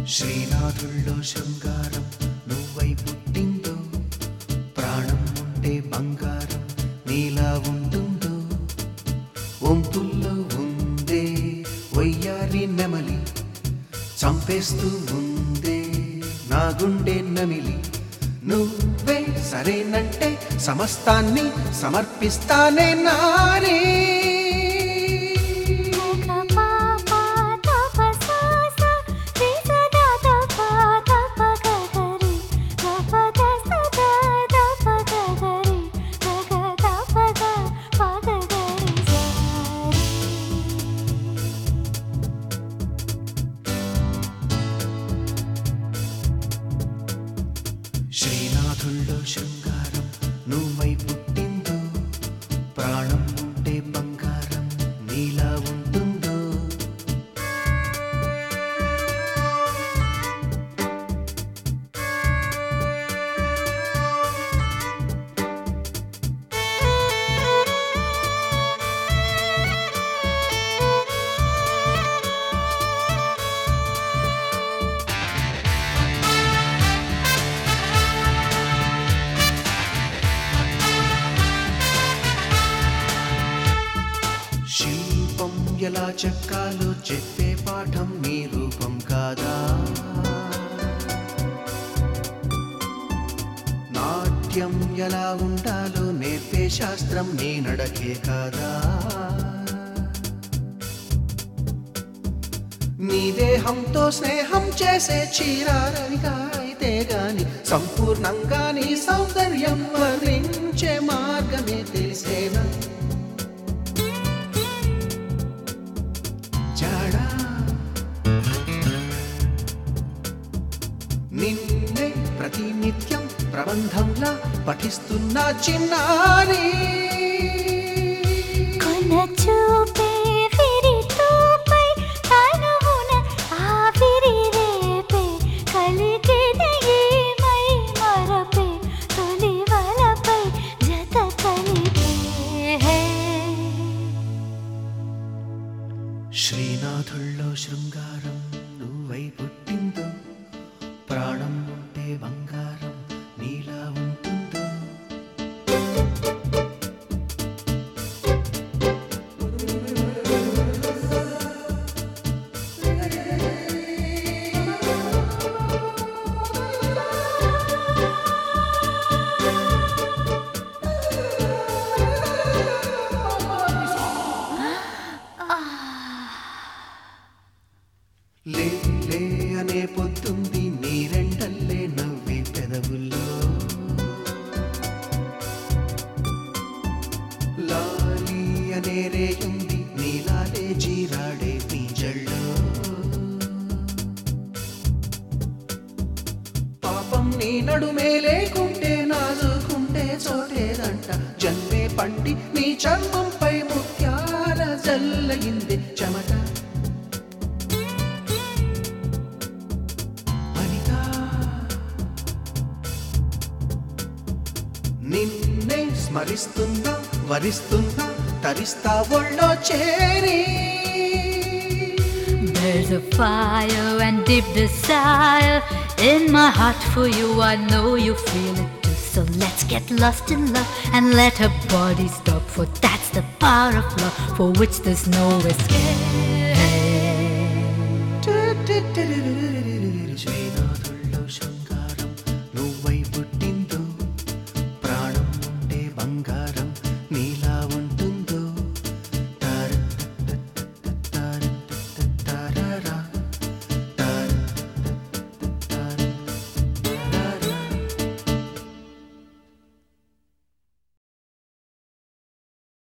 శ్రీనాథుల్లో శృంగారం నువ్వై పుట్టిందో ప్రాణం ఉంటే బంగారం నీలా ఉంటుందో ఒంపుల్లో ఉందే వయ్యారి నెమలి చంపేస్తూ ఉందే నా గుండె నమిలి నువ్వే సరేనంటే సమస్తాన్ని సమర్పిస్తానే నారీ శ్రీనాథుల్లో శృంగారం నువ్వై పుట్టిందో ప్రాణం ఉంటే బంగారం నీలా ఉంటుందో శిల్పం ఎలా చెక్కాలో చెప్పే పాఠం నీ రూపం కాదా నాట్యం ఎలా ఉండాలో నేర్పే శాస్త్రం నీ నడకే కాదా నీ దేహంతో స్నేహం చేసే చీరారవిగా అయితే గాని సంపూర్ణంగా నీ సౌందర్యం వర్ణించే మార్గమే తెలిసేనా జాడా నిన్నే ప్రతినిత్యం ప్రబంధంలా పఠిస్తున్న చిన్నారి చూపే విరితూపై తనువున ఆవిరి రేపే కలిగిన ఏమై మరపే తొలి వలపై జత కలిపే శ్రీనాథుల్లో శృంగారం నువ్వై పుట్టిందో ప్రాణం ఉంటే బంగారం నీలా ఉంటుందో లే లే అనే పొద్దుంది నీరెండల్లే నవ్వి పెదవుల్లో లాలి అనే రేయుంది నీలాలే జీరాడే పీజల్లో పాపం నీ నడుమే లేకుంటే నాజుకుంటే చోటేదంట జన్మే పండి నీ చర్మంపై ముత్యాల జల్లగింది చెమట అనితా నిన్నే స్మరిస్తున్నా వరిస్తున్నా తరిస్తా ఒళ్ళో చేరి There's a fire and deep desire in my heart for you. I know you feel it too. So let's get lost in love and let our bodies stop. For that's the power of love for which there's no escape. టు టు టు టు టు టు to.